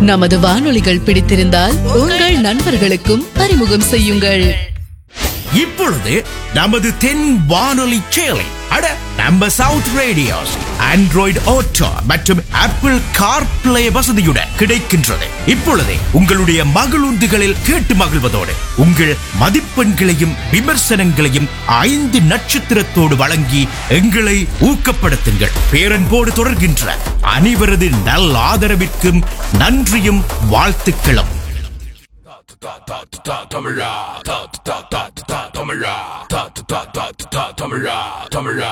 நமது வானொலிகள் பிடித்திருந்தால் உங்கள் நண்பர்களுக்கும் அறிமுகம் செய்யுங்கள் இப்பொழுது நமது தென் வானொலி சேலை அட நம்ம சவுத் ரேடியோஸ் ஆண்ட்ராய்டு ஆட்டோ மற்றும் ஆப்பிள் கார்பிளே வசதியுடன் கிடைக்கின்றது இப்பொழுது உங்களுடைய மகளுந்துகளில் கேட்டு மகிழ்வதோடு உங்கள் மதிப்பெண்களையும் விமர்சனங்களையும் ஐந்து நட்சத்திரத்தோடு வழங்கி எங்களை ஊக்கப்படுத்துங்கள் பேரன்போடு தொடர்கின்ற அனைவரது நல் ஆதரவிற்கும் நன்றியும் வாழ்த்துக்களும் தமிழா தமிழா தமிழா தமிழா